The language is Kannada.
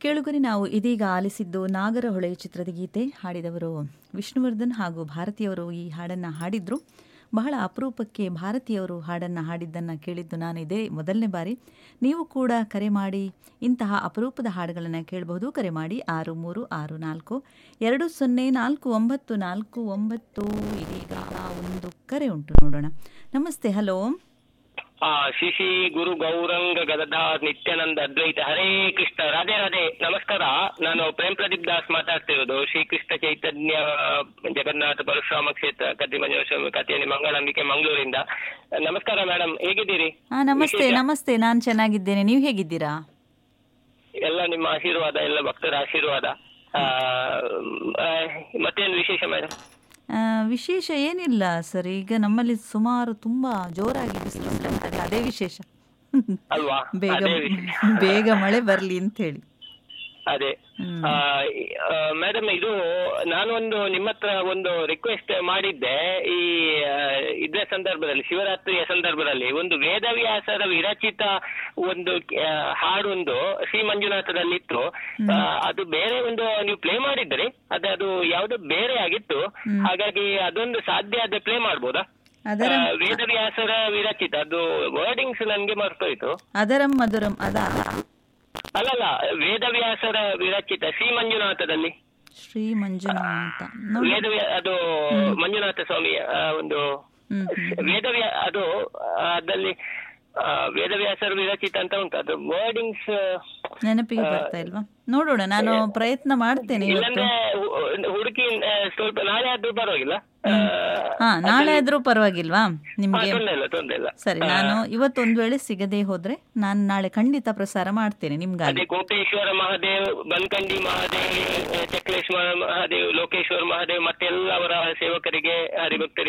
ಕೇಳುಗರೆ ನಾವು ಇದೀಗ ಆಲಿಸಿದ್ದು ನಾಗರಹೊಳೆ ಚಿತ್ರದ ಗೀತೆ ಹಾಡಿದವರು ವಿಷ್ಣುವರ್ಧನ್ ಹಾಗೂ ಭಾರತೀಯವರು ಈ ಹಾಡನ್ನು ಹಾಡಿದ್ರು ಬಹಳ ಅಪರೂಪಕ್ಕೆ ಭಾರತೀಯವರು ಹಾಡನ್ನು ಹಾಡಿದ್ದನ್ನು ಕೇಳಿದ್ದು ನಾನು ಇದೇ ಮೊದಲನೇ ಬಾರಿ ನೀವು ಕೂಡ ಕರೆ ಮಾಡಿ ಇಂತಹ ಅಪರೂಪದ ಹಾಡುಗಳನ್ನು ಕೇಳಬಹುದು ಕರೆ ಮಾಡಿ ಆರು ಮೂರು ಆರು ನಾಲ್ಕು ಎರಡು ಸೊನ್ನೆ ನಾಲ್ಕು ಒಂಬತ್ತು ನಾಲ್ಕು ಒಂಬತ್ತು ಇದೀಗ ಒಂದು ಕರೆ ಉಂಟು ನೋಡೋಣ ನಮಸ್ತೆ ಹಲೋ ಆ ಶಿಶಿ ಗುರು ಗೌರಂಗ ಗದಧಾರ್ ನಿತ್ಯಾನಂದ ಅದ್ವೈತ ಹರೇ ಕೃಷ್ಣ ರಾಧೆ ರಾಧೆ ನಮಸ್ಕಾರ ನಾನು ಪ್ರೇಮ್ ಪ್ರದೀಪ್ ದಾಸ್ ಮಾತಾಡ್ತಿರೋದು ಶ್ರೀಕೃಷ್ಣ ಚೈತನ್ಯ ಜಗನ್ನಾಥ ಪರಶುರಾಮ ಕ್ಷೇತ್ರ ಕದ್ರಿಮಂಜೇಶ್ವರ ಕಥೆಯಲ್ಲಿ ಮಂಗಳಂಬಿಕೆ ಮಂಗಳೂರಿಂದ ನಮಸ್ಕಾರ ಮೇಡಮ್ ಹೇಗಿದ್ದೀರಿ ಹಾ ನಮಸ್ತೆ ನಮಸ್ತೆ ನಾನು ಚೆನ್ನಾಗಿದ್ದೇನೆ ನೀವು ಹೇಗಿದ್ದೀರಾ ಎಲ್ಲ ನಿಮ್ಮ ಆಶೀರ್ವಾದ ಎಲ್ಲ ಭಕ್ತರ ಆಶೀರ್ವಾದ ಆ, ಆ, ಮತ್ತೇನು ವಿಶೇಷ ಮೇಡಮ್ ಆ, ವಿಶೇಷ ಏನಿಲ್ಲ ಸರ್ ಈಗ ನಮ್ಮಲ್ಲಿ ಸುಮಾರು ತುಂಬಾ ಜೋರಾಗಿ ಬಿಸಿಲು ಉಂಟಂತಲ್ಲ ಅದೇ ವಿಶೇಷ ಅಲ್ವಾ ಬೇಗ ಅದೇ ವಿಶೇಷ. ಬೇಗ ಮಳೆ ಬರ್ಲಿ ಅಂತ ಹೇಳಿ ಅದೇ ಹ್ಮ್. ಮೇಡಮ್ ಇದು ನಾನೊಂದು ನಿಮ್ಮ ಹತ್ರ ಒಂದು ರಿಕ್ವೆಸ್ಟ್ ಮಾಡಿದ್ದೆ ಈ ಆ, ಇದ್ರ ಸಂದರ್ಭದಲ್ಲಿ ಶಿವರಾತ್ರಿಯ ಸಂದರ್ಭದಲ್ಲಿ ಒಂದು ವೇದವ್ಯಾಸರ ವಿರಚಿತ ಒಂದು ಆ, ಹಾಡೊಂದು ಶ್ರೀ ಮಂಜುನಾಥದಲ್ಲಿತ್ತು ಆ, ಅದು ಬೇರೆ ಒಂದು ನೀವು ಪ್ಲೇ ಮಾಡಿದ್ರಿ ಅದೇ ಅದು ಯಾವ್ದು ಬೇರೆ ಆಗಿತ್ತು ಹಾಗಾಗಿ ಅದೊಂದು ಸಾಧ್ಯ ಆದ್ರೆ ಪ್ಲೇ ಮಾಡ್ಬೋದಾ ಅದರ ಆ, ವೇದವ್ಯಾಸರ ವಿರಚಿತ ಅದು ವರ್ಡಿಂಗ್ಸ್ ನನ್ಗೆ ಮರ್ತೋಯ್ತು ಅದರಂ ಮಧುರಂ ಅದ ಅಲ್ಲಲ್ಲ ವೇದವ್ಯಾಸರ ವಿರಚಿತ ಶ್ರೀ ಮಂಜುನಾಥದಲ್ಲಿ ಶ್ರೀ ಮಂಜುನಾಥ ನೋಡಿ ವೇದವ್ಯಾ ಅದು ಮಂಜುನಾಥ ಸ್ವಾಮಿಯ ಆ, ಒಂದು ಹ್ಮ್ ವೇದವ್ಯಾ ಅದು ಆ, ಅದಲ್ಲಿ ಆ, ವೇದವ್ಯಾಸರ ವಿರಚಿತ ಅಂತ ಉಂಟು ಅದು ವರ್ಡಿಂಗ್ಸ್ ನೆನಪಿಗೆ ಬರ್ತಾ ಇಲ್ವಾ ನೋಡೋಣ ನಾನು ಪ್ರಯತ್ನ ಮಾಡ್ತೇನೆ ಇವತ್ತು ಇಲ್ಲಾಂದ್ರೆ ಹು- ಹುಡುಕಿ ಆ, ಸ್ವಲ್ಪ ನಾಳೆ ಆದ್ರೂ ಪರವಾಗಿಲ್ಲ ಆ, ಹಾ ನಾಳೆ ಆದ್ರೂ ಪರವಾಗಿಲ್ವಾ ಹಾ, ನಿಮ್ಗೆ ತೊಂದ್ರೆ ಇಲ್ಲ ತೊಂದ್ರೆ ಇಲ್ಲ ಸರಿ ನಾನು ಇವತ್ತೊಂದು ವೇಳೆ ಸಿಗದೆ ಹೋದ್ರೆ ನಾನು ನಾಳೆ ಖಂಡಿತ ಪ್ರಸಾರ ಮಾಡ್ತೇನೆ ನಿಮ್ಗಾಗಿ ಅದೇ ಕೋಟೇಶ್ವರ ಮಹಾದೇವ್ ಬನ್ಕಂಡಿ ಮಹಾದೇವ್ ಆ, ಚಕ್ಲೇಶ್ವರ ಮಹಾದೇವ್ ಲೋಕೇಶ್ವರ ಮಹಾದೇವ್ ಮತ್ತೆಲ್ಲ ಅವರ ಸೇವಕರಿಗೆ ಹರಿಭಕ್ತರಿಗೆ